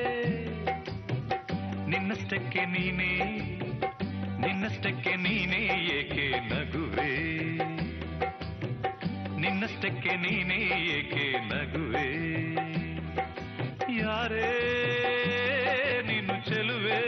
ನಿನ್ನಷ್ಟಕ್ಕೆ ನೀನೇ ನಿನ್ನಷ್ಟಕ್ಕೆ ನೀನೇ ಏಕೆ ನಗುವೆ ನಿನ್ನಷ್ಟಕ್ಕೆ ನೀನೇ ಏಕೆ ನಗುವೆ ಯಾರೇ ನೀನು ಚೆಲುವೆ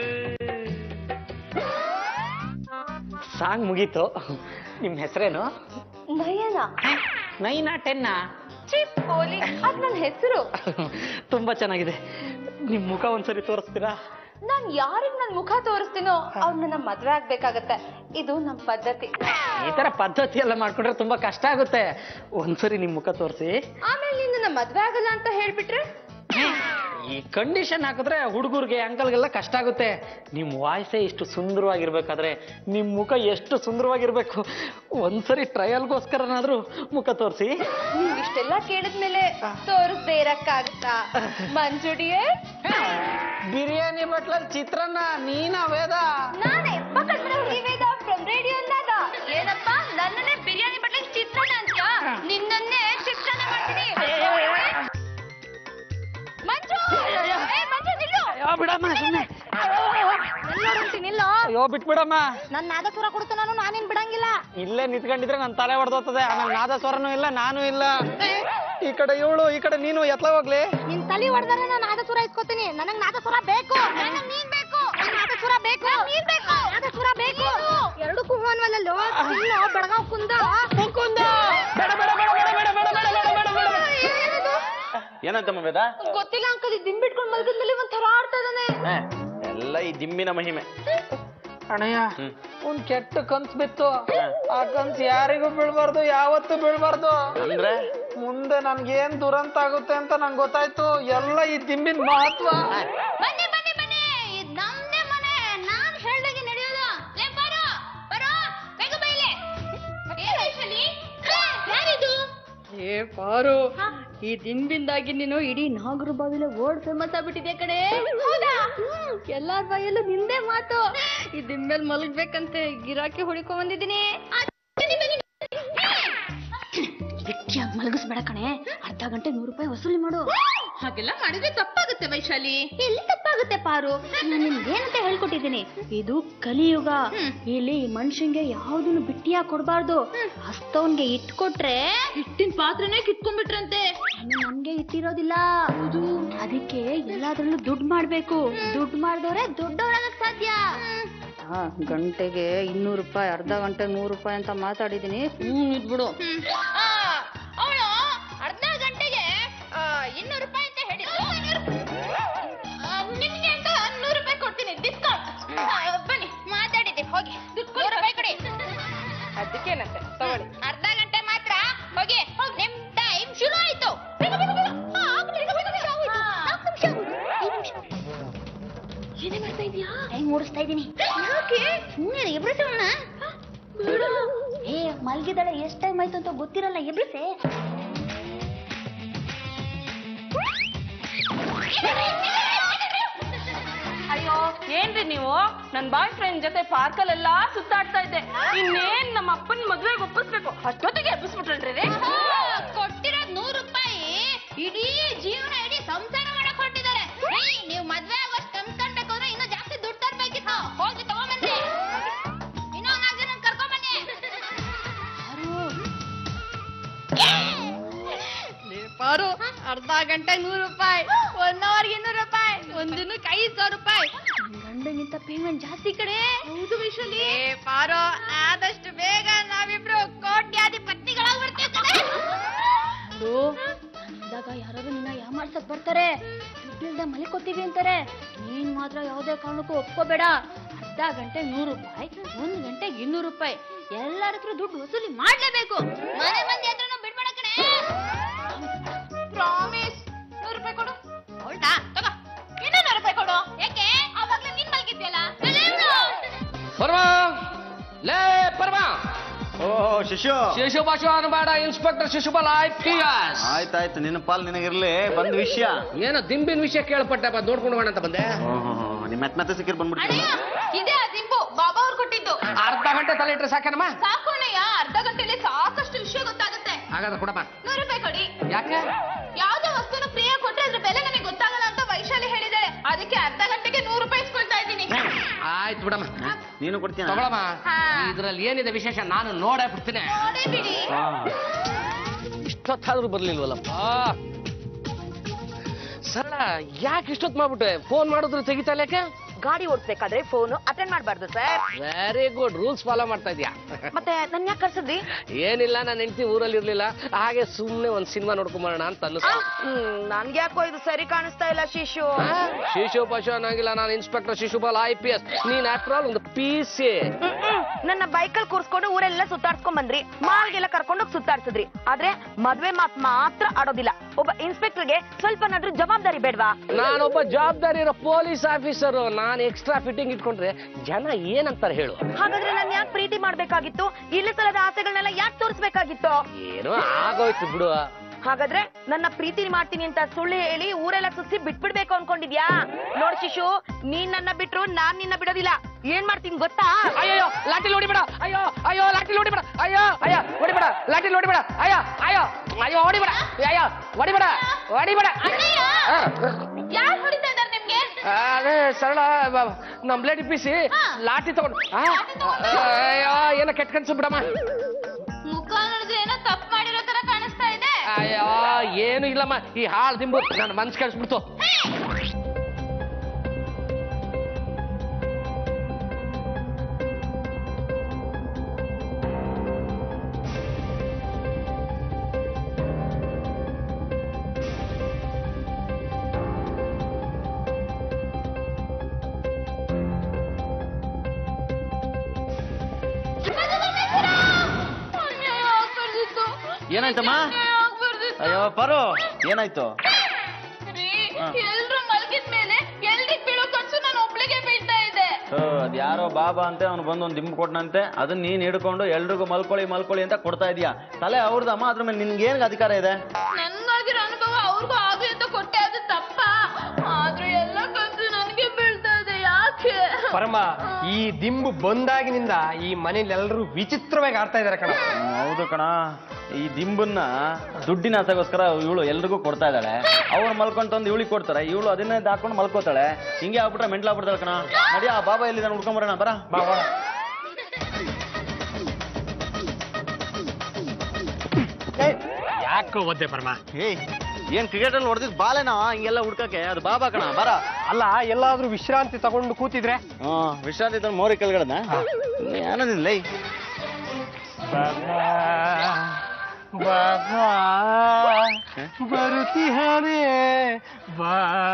ಸಾಂಗ್ ಮುಗೀತು ನಿಮ್ ಹೆಸರೇನು ನಯನ ನೈನಾ ಟೆನ್ನಾ ಚಿಪ್ ಕೋಲಿ ಅದ್ ನನ್ನ ಹೆಸರು ತುಂಬಾ ಚೆನ್ನಾಗಿದೆ ನಿಮ್ ಮುಖ ಒಂದ್ಸರಿ ತೋರಿಸ್ತೀರಾ ನಾನ್ ಯಾರಿಗ್ ನನ್ ಮುಖ ತೋರಿಸ್ತೀನೋ ಅವ್ರು ನನ್ನ ಮದ್ವೆ ಆಗ್ಬೇಕಾಗತ್ತೆ ಇದು ನಮ್ ಪದ್ಧತಿ ಈ ತರ ಪದ್ಧತಿ ಎಲ್ಲ ಮಾಡ್ಕೊಂಡ್ರೆ ತುಂಬಾ ಕಷ್ಟ ಆಗುತ್ತೆ ಒಂದ್ಸರಿ ನಿಮ್ ಮುಖ ತೋರಿಸಿ ಆಮೇಲೆ ನೀನ್ ನನ್ನ ಮದ್ವೆ ಆಗಲ್ಲ ಅಂತ ಹೇಳ್ಬಿಟ್ರೆ ಈ ಕಂಡೀಷನ್ ಹಾಕಿದ್ರೆ ಹುಡುಗರಿಗೆ ಅಂಕಲ್ಗೆಲ್ಲ ಕಷ್ಟ ಆಗುತ್ತೆ ನಿಮ್ ವಾಯ್ಸೇ ಇಷ್ಟು ಸುಂದರವಾಗಿರ್ಬೇಕಾದ್ರೆ ನಿಮ್ ಮುಖ ಎಷ್ಟು ಸುಂದರವಾಗಿರ್ಬೇಕು ಒಂದ್ಸರಿ ಟ್ರಯಲ್ಗೋಸ್ಕರನಾದ್ರೂ ಮುಖ ತೋರಿಸಿ ನೀವ್ ಇಷ್ಟೆಲ್ಲ ಕೇಳಿದ್ಮೇಲೆ ತೋರಿಸ್ದೇ ಇರಕ್ಕಾಗತ್ತಾ ಮಂಜುಡಿಯೇ ಬಿರಿಯಾನಿ ಬಟ್ಲಲ್ಲಿ ಚಿತ್ರಾನ್ನ ನೀನ ವೇದ ನಾನೇ ಪಕ್ಕದ ಮನೆ ಹುಡುಗಿ ವೇದ ಫ್ರಮ್ ರೇಡಿಯೋ ಅಂದಾಗ ಏನಪ್ಪ ನನ್ನನ್ನೇ ಬಿರಿಯಾನಿ ಬಟ್ಲಿ ಚಿತ್ರಾನ್ನ ಅಂತ ನಿನ್ನನ್ನೇ ಚಿತ್ರಾನ್ನ ಮಾಡ್ತೀನಿ ಮಂಜು ಏ, ಮಂಜು ನಿಲ್ಲು ಅಯ್ಯೋ ಬಿಡಮ್ಮ ಸುಮ್ಮನೆ ನಿಲ್ಲೋ ಅಯ್ಯೋ ಬಿಟ್ಬಿಡಮ್ಮ ನನ್ನ ನಾದಸ್ವರ ಕೊಡ್ತು ನಾನು ನಾನೇನ್ ಬಿಡಂಗಿಲ್ಲ ಇಲ್ಲೇ ನಿಂತ್ಕೊಂಡಿದ್ರೆ ನನ್ ತಲೆ ಹೊಡೆದೋಗ್ತದೆ ಆಮೇಲೆ ನಾದಸ್ವರನೂ ಇಲ್ಲ ನಾನು ಇಲ್ಲ ಈ ಕಡೆ ಇವಳು ಈ ಕಡೆ ನೀನು ಎತ್ಲ ಹೋಗ್ಲಿ ನಿನ್ ತಲೆ ಹೊಡೆದ್ರೆ ನಾನು ನಾದಸ್ವರ ಇಸ್ಕೊತೀನಿ ನನಗ್ ನಾದಸ್ವರ ಬೇಕು ನನಗ್ ನೀನ್ ಬೇಕು ನನಗ್ ನಾದಸ್ವರ ಬೇಕು ನೀನ್ ಬೇಕು ನಾದಸ್ವರ ಬೇಕು ಎರಡಕ್ಕೂ ಹೂ ಅನ್ವಲ್ಲಲ್ಲೋ ಇನ್ನು ಬೆಳಗಾವ್ ಕುಂದ ಮುಕುಂದ ಬೇಡ ಬೇಡ ಬೇಡ ಬೇಡ ಬೇಡ ಬೇಡ ಬೇಡ ಬೇಡ ಬೇಡ ಬೇಡ ಏನದು? ಏನಂತಮ್ಮ ವೇದ ಗೊತ್ತಿಲ್ಲ ಅಂಕಲ್ ದಿಂಬಿಟ್ಕೊಂಡ್ ಮಲ್ಗದ್ಮೇಲೆ ಒಂಥರ ಆಡ್ತಾ ಇದಾನೆ ಹೇ, ಎಲ್ಲ ಈ ದಿಮ್ಮಿನ ಮಹಿಮೆ ಅಣ್ಣಯ್ಯ ಹ್ಮ್. ಒಂದ್ ಕೆಟ್ಟ ಕನ್ಸ್ ಬಿತ್ತು ಆ ಕನ್ಸ್ ಯಾರಿಗೂ ಬೀಳ್ಬಾರ್ದು ಯಾವತ್ತೂ ಬೀಳ್ಬಾರ್ದು ಅಂದ್ರೆ ಮುಂದೆ ನನ್ಗೇನ್ ದುರಂತ ಆಗುತ್ತೆ ಅಂತ ನಂಗೆ ಗೊತ್ತಾಯ್ತು ಎಲ್ಲ ಈ ದಿಂಬಿನ ಮಹತ್ವ ಬನ್ನಿ ಬನ್ನಿ ಬನ್ನಿ ಇದ್ ನಮ್ದೇ ಮನೆ ನಾನ್ ಹೇಳ್ದಾಗೆ ನಡೆಯೋದು ಲೇ ಬಾರೋ ಬರೋ ಬೇಗ ಬೈಲೆ ಏ ವೈಶಾಲಿ ಯಾರಿದು ಏ ಪಾರು ಈ ದಿಂಬಿಂದಾಗಿ ನೀನು ಇಡೀ ನಾಗರ ಬಾವಿಲೆ ವರ್ಲ್ಡ್ ಫೇಮಸ್ ಆಗ್ಬಿಟ್ಟಿದೆ ಕಡೆ ಹೌದಾ ಎಲ್ಲಾರ ಬಾಯಲ್ಲೂ ನಿಂದೇ ಮಾತು ಈ ದಿಂಬೇಲ್ ಮಲಗ್ಬೇಕಂತೆ ಗಿರಾಕಿ ಹುಡಿಕೊಂಡ್ ಬಂದಿದ್ದೀನಿ ಗಟ್ಟಿಯಾಗಿ ಮಲಗಿಸ್ಬೇಡ ಕಣೆ ಅರ್ಧ ಗಂಟೆ ನೂರು ರೂಪಾಯಿ ವಸೂಲಿ ಮಾಡು ಹಾಗೆಲ್ಲ ಮಾಡಿದ್ರೆ ತಪ್ಪಾಗುತ್ತೆ ವೈಶಾಲಿ ಎಲ್ಲಿ ತಪ್ಪಾಗುತ್ತೆ ಪಾರು ನಾನು ನಿಮ್ಗೆ ಏನಂತ ಹೇಳ್ಕೊಟ್ಟಿದ್ದೀನಿ ಇದು ಕಲಿಯುಗ ಇಲ್ಲಿ ಮನುಷ್ಯಂಗೆ ಯಾವ್ದನ್ನು ಬಿಟ್ಟಿಯಾಗಿ ಕೊಡ್ಬಾರ್ದು ಹಸ್ತವನ್ಗೆ ಇಟ್ಕೊಟ್ರೆ ಹಿಟ್ಟಿನ ಪಾತ್ರನೇ ಕಿತ್ಕೊಂಡ್ಬಿಟ್ರಂತೆ ನಮ್ಗೆ ಇಟ್ಟಿರೋದಿಲ್ಲ ಹೌದು ಅದಕ್ಕೆ ಎಲ್ಲಾದ್ರಲ್ಲೂ ದುಡ್ಡು ಮಾಡ್ಬೇಕು ದುಡ್ಡು ಮಾಡಿದವ್ರೆ ದೊಡ್ಡವರಾಗಕ್ ಸಾಧ್ಯ ಗಂಟೆಗೆ ಇನ್ನೂರು ರೂಪಾಯಿ ಅರ್ಧ ಗಂಟೆ ನೂರು ರೂಪಾಯಿ ಅಂತ ಮಾತಾಡಿದೀನಿ ಹ್ಮ್ ಇದ್ಬಿಡು ಅವಳು ಅರ್ಧ ಗಂಟೆಗೆ ಆ, ಇನ್ನೂರು ರೂಪಾಯಿ ಅಂತ ಹೇಳಿದ್ರು ಆ, ನಿಮ್ಗೆ ಅಂತ ನೂರು ರೂಪಾಯಿ ಕೊಡ್ತೀನಿ ಡಿಸ್ಕೌಂಟ್ ಬನ್ನಿ ಮಾತಾಡಿದ್ದೆ ಹೋಗಿ ನೂರು ರೂಪಾಯಿ ಕೊಡಿ ಅದಕ್ಕೇನಂತೆ ತಗೊಳ್ಳಿ ಅರ್ಧ ಗಂಟೆ ಮಾತ್ರ ಹೋಗಿ ನಿಮ್ ಟೈಮ್ ಶುರು ಆಯ್ತು ಬೇಗ, ಬೇಗ, ಬೇಗ. ಹಾ, ಆಗ್ಲಿ, ಬೇಗ, ಬೇಗ, ಬೇಗ, ಆಗೋಯ್ತು. ನಾಲ್ಕು ನಿಮಿಷ ಐದು ನಿಮಿಷ ಏನೇ ಮಾಡ್ತಾ ಇದೀಯಾ ಟೈಮ್ ಓಡಿಸ್ತಾ ಇದೀನಿ ಯಾಕೆ ಸುಮ್ಮನೆ ಎಬ್ರಿಸೋಣ ಏ ಮಲ್ಗಿದಾಳೆ ಎಷ್ಟ್ ಟೈಮ್ ಆಯ್ತು ಅಂತ ಗೊತ್ತಿರಲ್ಲ ಎಬ್ರಿಸೆ ಅಯ್ಯೋ ಏನ್ರಿ ನೀವು ನನ್ ಬಾಯ್ ಫ್ರೆಂಡ್ ಜೊತೆ ಪಾರ್ಕಲ್ಲೆಲ್ಲಾ ಸುತ್ತಾಡ್ತಾ ಇದ್ದೆ ಇನ್ನೇನ್ ನಮ್ಮ ಅಪ್ಪನ ಮದ್ವೆಗೆ ಒಪ್ಪಿಸ್ಬೇಕು ಅಷ್ಟೊತ್ತಿಗೆ ಎಬ್ಬಿಸ್ಬಿಟ್ರಲ್ರಿ ರೀ ಕೊಟ್ಟಿರೋದ್ ನೂರು ರೂಪಾಯಿ ಇಡೀ ಜೀವನ ಇಡೀ ಸಂಸಾರ ಮಾಡಕ್ ಹೊರಟಿದ್ದಾರೆ ನೀವು ಮದ್ವೆ ಆಗೋಷ್ಟು ತಂದ್ಕೊಳ್ಬೇಕು ಅಂದ್ರೆ ಇನ್ನೂ ಜಾಸ್ತಿ ದುಡ್ಡು ತರ್ಬೇಕಿತ್ತು ಹೋಗಿ ತಗೊಂಬನ್ನಿ ಇನ್ನೂ ನಾಲ್ಕು ಜನ ಕರ್ಕೊಂಬನ್ನಿ ಪಾರು ಅರ್ಧ ಗಂಟೆ ನೂರು ರೂಪಾಯಿ ಒನ್ ಅವರ್ಗೆ ಇನ್ನೂರು ರೂಪಾಯಿ ಒಂದ್ ದಿನಕ್ಕೆ ಐದು ಸಾವಿರ ರೂಪಾಯಿ ಗಂಡನಿಂತ ಪೇಮೆಂಟ್ ಜಾಸ್ತಿ ಕಡೆ ಹೌದು ವಿಶಾಲಿ ಏ ಪಾರು ಆದಷ್ಟು ಬೇಗ ನಾವಿಬ್ರು ಕೋಟ್ಯಾಧಿ ಪತ್ನಿಗಳಾಗ್ಬಿಡ್ತೀವಿ ಕಣೆ. ಇದ್ದಾಗ ಯಾರಾದ್ರೂ ನಿನ್ನ ಯಾವ ಮಾಡ್ಸಕ್ ಬರ್ತಾರೆ ದುಡ್ಡಿಲ್ದ ಮಲಿಕೋತೀವಿ ಅಂತಾರೆ ನೀನ್ ಮಾತ್ರ ಯಾವುದೇ ಕಾರಣಕ್ಕೂ ಒಪ್ಕೋಬೇಡ ಅರ್ಧ ಗಂಟೆ ನೂರು ರೂಪಾಯಿ ಒಂದ್ ಗಂಟೆಗೆ ಇನ್ನೂರು ರೂಪಾಯಿ ಎಲ್ಲರ ಹತ್ರ ದುಡ್ಡು ವಸೂಲಿ ಮಾಡ್ಲೇಬೇಕು ಮನೆ ಮಂದಿ ಹತ್ರನೂ ಬಿಡ್ಬೇಡ ಕಣೆ ಪ್ರಾಮಿಸ್ ನೂರು ರೂಪಾಯಿ ಕೊಡು ಹೌದಾ ತಗೋ ಇನ್ನೂ ನೂರು ರೂಪಾಯಿ ಕೊಡು ಯಾಕೆ ಆವಾಗ್ಲೇ ನೀನ್ ಮಲ್ಗಿದ್ಯಲ್ಲ ಪರ್ವ ಲೇ ಪರ್ವ ಓ ಶಿಶು ಶಿಶುಭಾಷು ಅನ್ಬೇಡ inspector Shishupal I P S ಆಯ್ತಾಯ್ತು ನಿನ್ನ ಪಾಲ್ ನಿನಗಿರ್ಲಿ ಬಂದ್ ವಿಷಯ ಏನೋ ದಿಂಬಿನ ವಿಷಯ ಕೇಳ್ಪಟ್ಟೆ ಬಾ ನೋಡ್ಕೊಂಡು ಹೋಗೋಣ ಅಂತ ಬಂದೆ ನಿಮ್ ಮೆತ್ ಮೆತ್ತ ಸಿಕ್ಕಿರ್ ಬಂದ್ಬಿಡ್ತೀನಿ ಇದೇ ಆ ದಿಂಬು ಬಾಬಾ ಅವ್ರು ಕೊಟ್ಟಿದ್ದು ಅರ್ಧ ಗಂಟೆ ತಲೆ ಇಟ್ರೆ ಸಾಕೇನಮ್ಮ ಸಾಕು ಅಣ್ಣಯ್ಯ ಅರ್ಧ ಗಂಟೆಲಿ ಸಾಕಷ್ಟು ವಿಷಯ ಗೊತ್ತಾಗುತ್ತೆ ಹಾಗಾದ್ರೆ ಕೊಡಮ್ಮ ನೂರು ರೂಪಾಯಿ ಕೊಡಿ ಯಾಕೆ ಯಾವ್ದೇ ವಸ್ತುನ ಫ್ರೀ ಕೊಟ್ರೆ ಅದ್ರ ಬೆಲೆ ನನಗೆ ಗೊತ್ತಾಗಲ್ಲ ಅಂತ ವೈಶಾಲಿ ಹೇಳಿದಾಳೆ ಅದಕ್ಕೆ ಅರ್ಧ ಗಂಟೆಗೆ ನೂರು ರೂಪಾಯಿ ಇಸ್ಕೊಳ್ತಾ ಇದ್ದೀನಿ ಆಯ್ತು ಬಿಡಮ್ಮ ನೀನು ಕೊಡ್ತೀಯ ತಗೊಳಮ್ಮ ಹಾ. ಇದ್ರಲ್ಲಿ ಏನಿದೆ ವಿಶೇಷ ನಾನು ನೋಡೇ ಬಿಡ್ತೀನಿ ನೋಡೇ ಬಿಡಿ ಇಷ್ಟೊತ್ತಾದ್ರೂ ಬರ್ಲಿಲ್ವಲ್ಲಪ್ಪ ಸರಳ ಯಾಕೆ ಇಷ್ಟೊತ್ತು ಮಾಡ್ಬಿಟ್ಟೆ ಫೋನ್ ಮಾಡಿದ್ರು ತೆಗಿತಾ ಯಾಕೆ ಗಾಡಿ ಓಡಿಸ್ಬೇಕಾದ್ರೆ ಫೋನ್ ಅಟೆಂಡ್ ಮಾಡಬಾರ್ದು sir very good rules follow ಮಾಡ್ತಾ ಇದೀಯಾ ಮತ್ತೆ ನನ್ ಯಾಕೆ ಕರ್ಸಿದ್ರಿ ಏನಿಲ್ಲ ನಾನು ಹೆಂಡತಿ ಊರಲ್ಲಿ ಇರ್ಲಿಲ್ಲ ಹಾಗೆ ಸುಮ್ನೆ ಒಂದ್ ಸಿನಿಮಾ ನೋಡ್ಕೊಂಬರೋಣ ಅಂತ ಅನ್ನಿಸ್ತು ನನ್ಗೆ ಯಾಕೋ ಇದು ಸರಿ ಕಾಣಿಸ್ತಾ ಇಲ್ಲ ಶಿಶು ಶಿಶು ಪಶು ಅನ್ನಂಗಿಲ್ಲ ನಾನು inspector Shishupal I P S ನೀನ್ ಆಫ್ಟರ್ ಆಲ್ ಒಂದು ಪಿ ಸಿ ನನ್ನ ಬೈಕಲ್ಲಿ ಕೂರ್ಸ್ಕೊಂಡು ಊರೆಲ್ಲ ಸುತ್ತಾಡ್ಸ್ಕೊಂಡ್ ಬಂದ್ರಿ ಮಾಲ್ಗೆಲ್ಲ ಕರ್ಕೊಂಡೋಗಿ ಸುತ್ತಾಡ್ಸಿದ್ರಿ ಆದ್ರೆ ಮದ್ವೆ ಮಾತ್ ಮಾತ್ರ ಆಡೋದಿಲ್ಲ ಒಬ್ಬ ಇನ್ಸ್ಪೆಕ್ಟರ್ಗೆ ಸ್ವಲ್ಪನಾದ್ರೂ ಜವಾಬ್ದಾರಿ ಬೇಡ್ವಾ ನಾನೊಬ್ಬ ಜವಾಬ್ದಾರಿ ಇರೋ ಪೊಲೀಸ್ ಆಫೀಸರು ನಾನು ಎಕ್ಸ್ಟ್ರಾ ಫಿಟ್ಟಿಂಗ್ ಇಟ್ಕೊಂಡ್ರೆ ಜನ ಏನಂತಾರೆ ಹೇಳು ಹಾಗಾದ್ರೆ ನಾನು ಯಾಕೆ ಪ್ರೀತಿ ಮಾಡ್ಬೇಕಾಗಿತ್ತು ಇಲ್ಲ ಸಲದ ಆಸೆಗಳನ್ನೆಲ್ಲ ಯಾಕೆ ತೋರಿಸ್ಬೇಕಾಗಿತ್ತು ಏನೋ ಆಗೋಯ್ತು ಬಿಡು ಹಾಗಾದ್ರೆ ನನ್ನ ಪ್ರೀತಿ ಮಾಡ್ತೀನಿ ಅಂತ ಸುಳ್ಳು ಹೇಳಿ ಊರೆಲ್ಲ ಸುತ್ತಿ ಬಿಟ್ಬಿಡ್ಬೇಕು ಅನ್ಕೊಂಡಿದ್ಯಾ ನೋಡ್ ಶಿಶು ನೀನ್ ನನ್ನ ಬಿಟ್ರು ನಾನ್ ನಿನ್ನ ಬಿಡೋದಿಲ್ಲ ಏನ್ ಮಾಡ್ತೀನಿ ಗೊತ್ತಾ ಅಯ್ಯೋ ಲಾಟಿ ಹೊಡಿಬೇಡ ಅಯ್ಯೋ ಅಯ್ಯೋ ಲಾಟಿ ಹೊಡಿಬೇಡ ಅಯ್ಯೋ ಅಯ್ಯೋ ಹೊಡಿಬೇಡ ಲಾಟಿ ಹೊಡಿಬೇಡ ಅಯ್ಯೋ ಅಯ್ಯೋ ಅಯ್ಯೋ ಹೊಡಿಬೇಡ ಅಯ್ಯೋ ಹೊಡಿಬೇಡ ಹೊಡಿಬೇಡ ಅಣ್ಣಯ್ಯ ಆ, ಯಾರು ಹೊಡಿತಾ ಇದಾರೆ ನಿಮ್ಗೆ ಅದೇ ಸರಳ ಬ- ನಮ್ ಲೇಡಿ ಪಿಸಿ ಹಾ. ಲಾಟಿ ತಗೊಂಡು ಆ, ಅಯ್ಯೋ ಏನೋ ಕೆಟ್ಟ ಕನ್ಸು ಬಿಡಮ್ಮ ಮುಖ ನೋಡಿದ್ರೆ ಏನೋ ತಪ್ಪು ಮಾಡಿರೋ ತರ ಕಾಣಿಸ್ತಾ ಇದೆ ಅಯ್ಯೋ ಏನು ಇಲ್ಲಮ್ಮ ಈ ಹಾಳು ದಿಂಬು ನನ್ನ ಮನ್ಸ್ ಕೆಡಿಸ್ಬಿಡ್ತು ಅನ್ಯಾಯ ಆಗ್ಬಾರ್ದಿತ್ತು. ಏನಾಯ್ತಮ್ಮ? ಅನ್ಯಾಯ ಆಗ್ಬಾರ್ದಿತ್ತು. ಅಯ್ಯೋ ಪರು ಏನಾಯ್ತು ರೀ, ಎಲ್ರು ಮಲ್ಗಿದ್ಮೇಲೆ ಎಲ್ರಿಗ್ ಬೀಳೋ ಕನ್ಸು ನಾನು ಒಬ್ಳಿಗೆ ಬೀಳ್ತಾ ಇದೆ ಅದ್ ಯಾರೋ ಬಾಬಾ ಅಂತೆ ಅವ್ನು ಬಂದು ಒಂದು ದಿಂಬು ಕೊಟ್ಟನಂತೆ ಅದನ್ನ ನೀನ್ ಹಿಡ್ಕೊಂಡು ಎಲ್ರಿಗೂ ಮಲ್ಕೊಳ್ಳಿ ಮಲ್ಕೊಳ್ಳಿ ಅಂತ ಕೊಡ್ತಾ ಇದೀಯಾ ತಲೆ ಅವ್ರದಮ್ಮ ಅದ್ರ ಮೇಲೆ ನಿನ್ಗೆ ಏನ್ ಅಧಿಕಾರ ಇದೆ ನನ್ಗಾಗಿರೋ ಅನುಭವ ಅವ್ರಿಗೂ ಆಗ್ಲಿ ಅಂತ ಕೊಟ್ಟೆ ಅದು ತಪ್ಪ ಆದ್ರೆ ಎಲ್ಲ ಕನ್ಸು ನನಗೆ ಬೀಳ್ತಾ ಇದೆ ಯಾಕೆ ಪರಮ ಈ ದಿಂಬು ಬಂದಾಗಿನಿಂದ ಈ ಮನೇಲಿ ಎಲ್ಲರೂ ವಿಚಿತ್ರವಾಗಿ ಆಡ್ತಾ ಇದಾರೆ ಕಣ ಹ್ಮ್, ಹೌದು ಕಣ ಈ ದಿಂಬನ್ನ ದುಡ್ಡಿನ ಆಸೆಗೋಸ್ಕರ ಇವಳು ಎಲ್ರಿಗೂ ಕೊಡ್ತಾ ಇದ್ದಾಳೆ ಅವ್ರು ಮಲ್ಕೊಂಡ್ ತಂದು ಇವಳಿಗೆ ಕೊಡ್ತಾರೆ ಇವಳು ಅದನ್ನೇ ಹಾಕೊಂಡು ಮಲ್ಕೋತಾಳೆ ಹಿಂಗೆ ಆಗ್ಬಿಟ್ರೆ ಮೆಂಟ್ಲಾಗ್ಬಿಡ್ತಾಳೆ ಕಣ ನಡಿ ಆ ಬಾಬಾ ಎಲ್ಲಿ ನಾನು ಹುಡ್ಕೊಂಬರೋಣ ಬರ ಬಾ ಬಾ. ಯಾಕೋ ಒದ್ದೆ ಪರಮ ಏಯ್ ಏನ್ ಕ್ರಿಕೆಟ್ ಅಲ್ಲಿ ಹೊಡೆದಿದ್ ಬಾಲೇನಾ ಹಿಂಗೆಲ್ಲ ಹುಡ್ಕಕ್ಕೆ ಅದು ಬಾಬಾ ಕಣ ಬರ ಅಲ್ಲ ಎಲ್ಲಾದ್ರೂ ವಿಶ್ರಾಂತಿ ತಗೊಂಡು ಕೂತಿದ್ರೆ ಹ್ಮ್ ವಿಶ್ರಾಂತಿ ತಗೊಂಡು ಮೋರಿ ಕೆಳಗಡೆನ ಏನದಿಲ್ಲ ಬಾಬಾ ಬರುತ್ತಿಹಾರೆ ಬಾ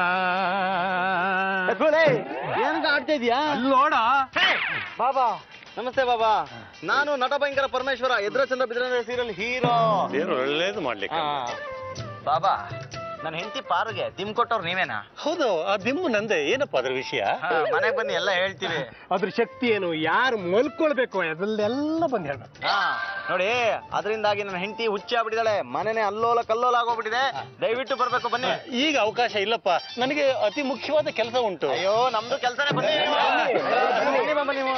ಏನಂತ ಆಡ್ತಾ ಇದೀಯಾ ನೋಡ ಬಾಬಾ ನಮಸ್ತೆ ಬಾಬಾ ನಾನು ನಟ ಭಯಂಕರ ಪರಮೇಶ್ವರ ಎದ್ರ ಚಂದ್ರ ಬಿದ್ರ ಸೀರಿಯಲ್ ಹೀರೋ ದೇವ್ರು ಒಳ್ಳೇದು ಮಾಡ್ಲಿಕ್ಕೆ ಬಾಬಾ ನನ್ನ ಹೆಂಡತಿ ಪಾರುಗೆ ತಿಮ್ ಕೊಟ್ಟವ್ರು ನೀವೇನಾ ಹೌದು ಆ ದಿಂಬು ನಂದೆ ಏನಪ್ಪ ಅದ್ರ ವಿಷಯ ಮನೆಗೆ ಬನ್ನಿ ಎಲ್ಲ ಹೇಳ್ತೀವಿ ಅದ್ರ ಶಕ್ತಿ ಏನು ಯಾರು ಮಲ್ಕೊಳ್ಬೇಕು ಅದರಲ್ಲೆಲ್ಲ ಬಂದು ಹೇಳ್ಬೇಕು ಹಾ ನೋಡಿ ಅದರಿಂದಾಗಿ ನನ್ನ ಹೆಂಡತಿ ಹುಚ್ಚಿ ಆಗ್ಬಿಟ್ಟಿದ್ದಾಳೆ ಮನೆನೇ ಅಲ್ಲೋಲ ಕಲ್ಲೋಲ ಆಗೋಗ್ಬಿಟ್ಟಿದೆ ದಯವಿಟ್ಟು ಬರ್ಬೇಕು ಬನ್ನಿ ಈಗ ಅವಕಾಶ ಇಲ್ಲಪ್ಪ ನನಗೆ ಅತಿ ಮುಖ್ಯವಾದ ಕೆಲಸ ಉಂಟು ಅಯ್ಯೋ ನಮ್ದು ಕೆಲಸನೇ ಬನ್ನಿ ನೀವು. ಬನ್ನಿ ಬಾಬಾ ನೀವು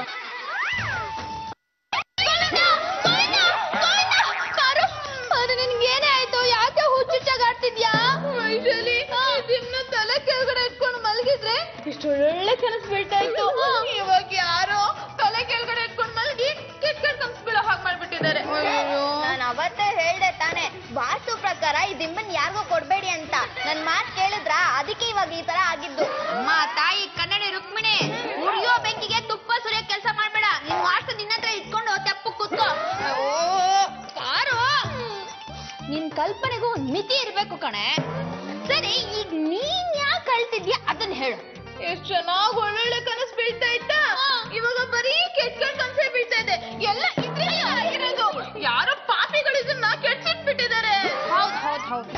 ಪಾರು, ಅದು ನಿನ್ಗೇನೇ ಆಯ್ತು ಯಾಕೆ ಹುಚ್ಚುಚ್ಚಾಗಿ ಆಡ್ತಿದ್ಯಾ ವೈಶಾಲಿ ದಿನ ತಲೆ ಕೆಳಗಡೆ ಇಟ್ಕೊಂಡು ಮಲಗಿದ್ರೆ ಇಷ್ಟು ಒಳ್ಳೆ ಕನಸು ಬೀಳ್ತಾ ಇತ್ತು ಇವಾಗ ಯಾರೋ ತಲೆ ಕೆಳಗಡೆ ಇಟ್ಕೊಂಡು ಮಲಗಿ ಕೆಟ್ಟ ಕೆಟ್ಟ ಕನಸು ಬೀಳೋ ಹಾಗೆ ಮಾಡ್ಬಿಟ್ಟಿದ್ದಾರೆ ನಾನು ಅವತ್ತೇ ಹೇಳ್ದೆ ತಾನೆ ವಾಸ್ತು ಪ್ರಕಾರ ಈ ದಿಂಬನ್ ಯಾರಿಗೂ ಕೊಡ್ಬೇಡಿ ಅಂತ ನನ್ ಮಾತ್ ಕೇಳಿದ್ರ ಅದಕ್ಕೆ ಇವಾಗ ಈ ತರ ಆಗಿದ್ದು ಅಮ್ಮ ತಾಯಿ ಕನ್ನಡಿ ರುಕ್ಮಿಣಿ ಉರಿಯೋ ಬೆಂಕಿಗೆ ತುಪ್ಪ ಸುರಿಯೋ ಕೆಲಸ ಮಾಡ್ಬೇಡ ನಿನ್ ವಾಸ್ತು ನಿನ್ನ ಹತ್ರ ಇಟ್ಕೊಂಡು ತೆಪ್ಪು ಕೂತ್ಕೋ ಓ ಪಾರು ನಿನ್ ಕೈ ಕಲ್ಪನೆಗೂ ಒಂದ್ ಮಿತಿ ಇರ್ಬೇಕು ಕಣೆ ಸರಿ ಈಗ ನೀನ್ ಯಾಕೆ ಅಳ್ತಿದ್ಯಾ ಅದನ್ನ ಹೇಳು ಎಷ್ಟ್ ಚೆನ್ನಾಗ್ ಒಳ್ಳೊಳ್ಳೆ ಕನಸು ಬೀಳ್ತಾ ಇತ್ತಾ ಇವಾಗ ಬರೀ ಕೆಟ್ಟ ಕೆಟ್ಟ ಕನಸೇ ಬೀಳ್ತಾ ಇದೆ ಎಲ್ಲ ಇದ್ರಲ್ಲಿ ಆಗಿರೋದು ಯಾರೋ ಪಾಪಿಗಳು ಇದನ್ನ ಕೆಡ್ಸಿಟ್ಬಿಟ್ಟಿದ್ದಾರೆ ಹೌದ್ ಹೌದ್ ಹೌದ್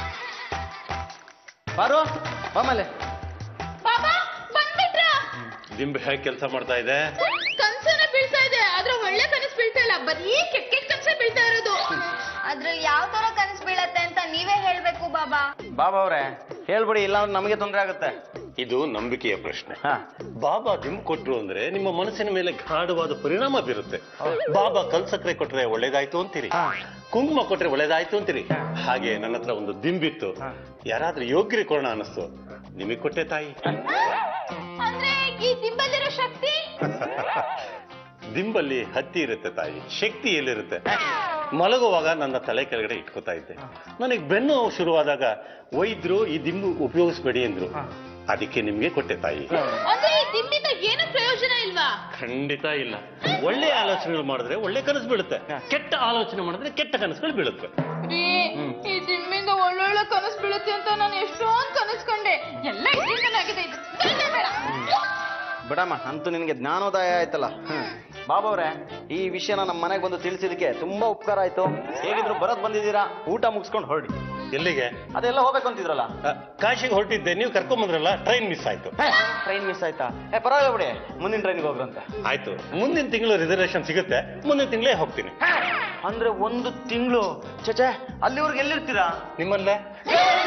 ಬಾರು ಆಮೇಲೆ ಬಾಬಾ ಬಂದ್ಬಿಟ್ರ ದಿಂಬು ಹೇಗೆ ಕೆಲಸ ಮಾಡ್ತಾ ಇದೆ ಕನ್ಸನ ಬೀಳ್ತಾ ಇದೆ ಆದ್ರೆ ಒಳ್ಳೆ ಕನಸು ಬೀಳ್ತಾ ಇಲ್ಲ ಬರೀ ಕೆಟ್ಟ ಕೆಟ್ಟ ಕನಸೇ ಬೀಳ್ತಾ ಇರೋದು ಅದ್ರಲ್ಲಿ ಯಾವ ತರ ಕನಸು ಬೀಳತ್ತೆ ಅಂತ ನೀವೇ ಹೇಳ್ಬೇಕು ಬಾಬಾ ಬಾಬಾ ಅವ್ರೆ ಹೇಳ್ಬಿಡಿ ಇಲ್ಲ ಅಂದ್ರೆ ನಮಗೆ ತೊಂದರೆ ಆಗುತ್ತೆ ಇದು ನಂಬಿಕೆಯ ಪ್ರಶ್ನೆ ಹಾ ಬಾಬಾ ದಿಂಬು ಕೊಟ್ರು ಅಂದ್ರೆ ನಿಮ್ಮ ಮನಸ್ಸಿನ ಮೇಲೆ ಗಾಢವಾದ ಪರಿಣಾಮ ಬೀರುತ್ತೆ ಬಾಬಾ ಕಲ್ ಸಕ್ಕರೆ ಕೊಟ್ರೆ ಒಳ್ಳೇದಾಯ್ತು ಅಂತೀರಿ ಕುಂಕುಮ ಕೊಟ್ರೆ ಒಳ್ಳೇದಾಯ್ತು ಅಂತೀರಿ ಹಾಗೆ ನನ್ನ ಹತ್ರ ಒಂದು ದಿಂಬಿತ್ತು ಯಾರಾದ್ರೂ ಯೋಗ್ಯರಿ ಕೊಡೋಣ ಅನಿಸ್ತು ನಿಮಗೆ ಕೊಟ್ಟೆ ತಾಯಿ ಅಂದ್ರೆ ಈ ದಿಂಬಲ್ಲಿರೋ ಶಕ್ತಿ ದಿಂಬಲ್ಲಿ ಹತ್ತಿ ಇರುತ್ತೆ ತಾಯಿ ಶಕ್ತಿ ಎಲ್ಲಿರುತ್ತೆ ಮಲಗುವಾಗ ನನ್ನ ತಲೆ ಕೆಳಗಡೆ ಇಟ್ಕೋತಾ ಇದ್ದೆ ನನಗೆ ಬೆನ್ನು ನೋವು ಶುರುವಾದಾಗ ವೈದ್ಯರು ಈ ದಿಂಬು ಉಪಯೋಗಿಸ್ಬೇಡಿ ಅಂದ್ರು ಅದಕ್ಕೆ ನಿಮ್ಗೆ ಕೊಟ್ಟೆ ತಾಯಿ ಅಂದ್ರೆ ಈ ದಿಂಬಿಂದ ಏನು ಪ್ರಯೋಜನ ಇಲ್ವಾ ಖಂಡಿತ ಇಲ್ಲ ಒಳ್ಳೆ ಆಲೋಚನೆಗಳು ಮಾಡಿದ್ರೆ ಒಳ್ಳೆ ಕನಸು ಬೀಳುತ್ತೆ ಕೆಟ್ಟ ಆಲೋಚನೆ ಮಾಡಿದ್ರೆ ಕೆಟ್ಟ ಕನಸುಗಳು ಬೀಳುತ್ತೆ ರೀ, ಈ ದಿಂಬಿಂದ ಒಳ್ಳೊಳ್ಳೆ ಕನಸು ಬೀಳುತ್ತೆ ಅಂತ ನಾನು ಎಷ್ಟೊಂದ್ ಕನಸು ಕಂಡೆ ಎಲ್ಲ ಇದರಿಂದಲಾಗಿದೆ ಇದು ಬೇಡ, ಬೇಡ. ಬಿಡಮ್ಮ ಅಂತೂ ನಿನಗೆ ಜ್ಞಾನೋದಯ ಆಯ್ತಲ್ಲ ಬಾಬಾ ಅವ್ರೆ ಈ ವಿಷಯನ ನಮ್ಮ ಮನೆಗೆ ಬಂದು ತಿಳಿಸಿದಕ್ಕೆ ತುಂಬಾ ಉಪಕಾರ ಆಯ್ತು ಹೇಗಿದ್ರು ಬರೋದ್ ಬಂದಿದ್ದೀರಾ ಊಟ ಮುಗಿಸ್ಕೊಂಡು ಹೊರಡಿ ಎಲ್ಲಿಗೆ ಅದೆಲ್ಲ ಹೋಗ್ಬೇಕು ಅಂತಿದ್ರಲ್ಲ ಅ, ಕಾಶಿಗೆ ಹೊರಟಿದ್ದೆ ನೀವು ಕರ್ಕೊಂಡ್ ಬಂದ್ರಲ್ಲ ಟ್ರೈನ್ ಮಿಸ್ ಆಯ್ತು ಟ್ರೈನ್ ಮಿಸ್ ಆಯ್ತಾ ಏ ಪರವಾಗಿಲ್ಲ ಬಿಡಿ ಮುಂದಿನ ಟ್ರೈನ್ಗೆ ಹೋಗ್ರಂತೆ ಆಯ್ತು ಮುಂದಿನ ತಿಂಗಳು ರಿಸರ್ವೇಶನ್ ಸಿಗುತ್ತೆ ಮುಂದಿನ ತಿಂಗಳೇ ಹೋಗ್ತೀನಿ ಅಂದ್ರೆ ಒಂದು ತಿಂಗಳು ಚಚೆ ಅಲ್ಲಿವರೆಗೆ ಎಲ್ಲಿರ್ತೀರಾ ನಿಮ್ಮಲ್ಲೇ ಏ,